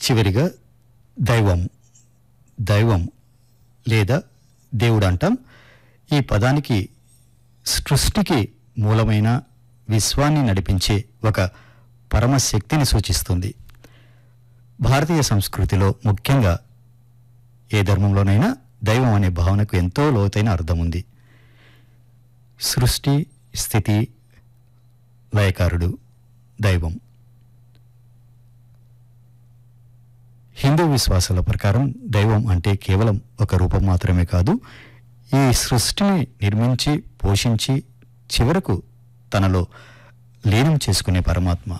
చివరిగా దైవం దైవం లేదా దేవుడు అంటాం ఈ పదానికి సృష్టికి మూలమైన విశ్వాన్ని నడిపించే ఒక పరమశక్తిని సూచిస్తుంది భారతీయ సంస్కృతిలో ముఖ్యంగా ఏ ధర్మంలోనైనా దైవం అనే భావనకు ఎంతో లోతైన అర్థం ఉంది సృష్టి స్థితి లయకారుడు దైవం హిందూ విశ్వాసాల ప్రకారం దైవం అంటే కేవలం ఒక రూపం మాత్రమే కాదు ఈ సృష్టిని నిర్మించి పోషించి చివరకు తనలో లీనం చేసుకునే పరమాత్మ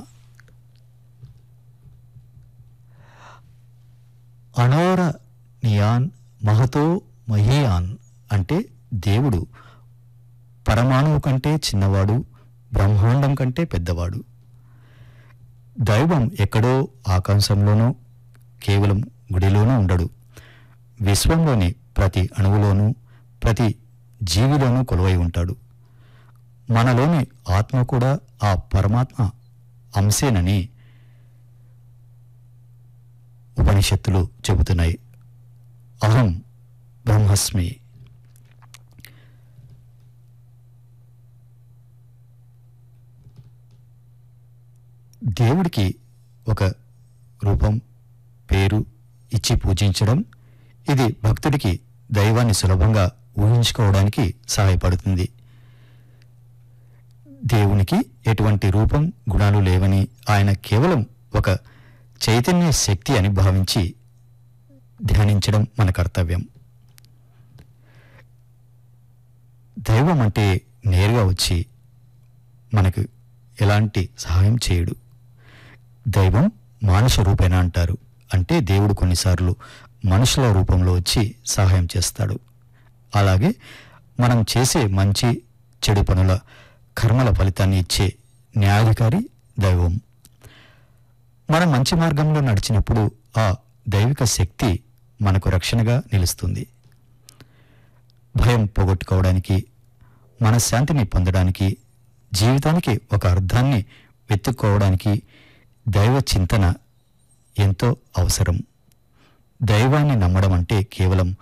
అణోర నియాన్ మహతో మహీయాన్ అంటే దేవుడు పరమాణువు కంటే చిన్నవాడు బ్రహ్మాండం కంటే పెద్దవాడు దైవం ఎక్కడో ఆకాశంలోనో కేవలం గుడిలోనూ ఉండడు విశ్వంలోని ప్రతి అణువులోనూ ప్రతి జీవిలోనూ కొలువై ఉంటాడు మనలోని ఆత్మ కూడా ఆ పరమాత్మ అంశేనని ఉపనిషత్తులు చెబుతున్నాయి అహం బ్రహ్మస్మి దేవుడికి ఒక రూపం పేరు ఇచ్చి పూజించడం ఇది భక్తుడికి దైవాన్ని సులభంగా ఊహించుకోవడానికి సహాయపడుతుంది దేవునికి ఎటువంటి రూపం గుణాలు లేవని ఆయన కేవలం ఒక చైతన్య శక్తి అని భావించి ధ్యానించడం మన కర్తవ్యం దైవం అంటే నేరుగా వచ్చి మనకు ఎలాంటి సహాయం చేయడు దైవం మానుష రూపేణ అంటారు అంటే దేవుడు కొన్నిసార్లు మనుషుల రూపంలో వచ్చి సహాయం చేస్తాడు అలాగే మనం చేసే మంచి చెడు పనుల కర్మల ఫలితాన్ని ఇచ్చే న్యాయాధికారి దైవం మనం మంచి మార్గంలో నడిచినప్పుడు ఆ దైవిక శక్తి మనకు రక్షణగా నిలుస్తుంది భయం పోగొట్టుకోవడానికి మనశ్శాంతిని పొందడానికి జీవితానికి ఒక అర్థాన్ని వెతుక్కోవడానికి దైవ చింతన ఎంతో అవసరం దైవాన్ని నమ్మడం అంటే కేవలం